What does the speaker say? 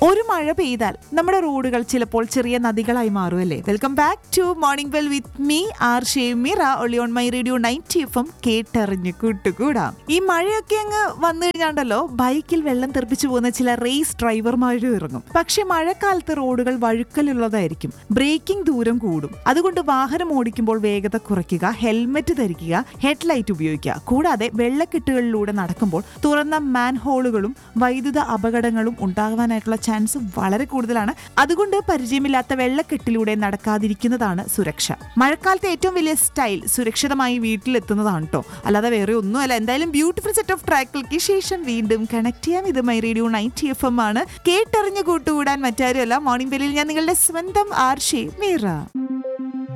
ഒരു മഴ പെയ്താൽ നമ്മുടെ റോഡുകൾ ചിലപ്പോൾ ചെറിയ നദികളായി മാറുമല്ലേ welcome back to morning well with me R Shemira ഒളി on my radio ninety F M കേട്ടറിഞ്ഞ് കൂട്ടുകൂടാം ഈ മഴയൊക്കെ അങ്ങ് വന്നു കഴിഞ്ഞാണ്ടല്ലോ ബൈക്കിൽ വെള്ളം തെറിപ്പിച്ചു പോകുന്ന ചില റേസ് ഡ്രൈവർമാരും ഇറങ്ങും പക്ഷെ മഴക്കാലത്ത് റോഡുകൾ വഴുക്കലുള്ളതായിരിക്കും ബ്രേക്കിംഗ് ദൂരം കൂടും അതുകൊണ്ട് വാഹനം ഓടിക്കുമ്പോൾ വേഗത കുറയ്ക്കുക ഹെൽമെറ്റ് ധരിക്കുക ഹെഡ്ലൈറ്റ് ഉപയോഗിക്കുക കൂടാതെ വെള്ളക്കെട്ടുകളിലൂടെ നടക്കുമ്പോൾ തുറന്ന മാൻഹോളുകളും വൈദ്യുത അപകടങ്ങളും ഉണ്ടാകാനായിട്ടുള്ള ചാൻസ് വളരെ കൂടുതലാണ് അതുകൊണ്ട് പരിചയമില്ലാത്ത വെള്ളക്കെട്ടിലൂടെ നടക്കാതിരിക്കുന്നതാണ് സുരക്ഷ മഴക്കാലത്തെ ഏറ്റവും വലിയ സ്റ്റൈൽ സുരക്ഷിതമായി വീട്ടിലെത്തുന്നതാണ് കേട്ടോ അല്ലാതെ വേറെ ഒന്നുമല്ല എന്തായാലും ബ്യൂട്ടിഫുൾ സെറ്റ് ഓഫ് ട്രാക്കുകൾക്ക് ശേഷം വീണ്ടും കണക്ട് ചെയ്യാം ഇത് my radio ninety F M ആണ് കേട്ടറിഞ്ഞു കൂട്ടുകൂടാൻ മറ്റാരുമല്ല മോർണിംഗ് ബെല്ലിൽ ഞാൻ നിങ്ങളുടെ സ്വന്തം ആർഷേ മീറ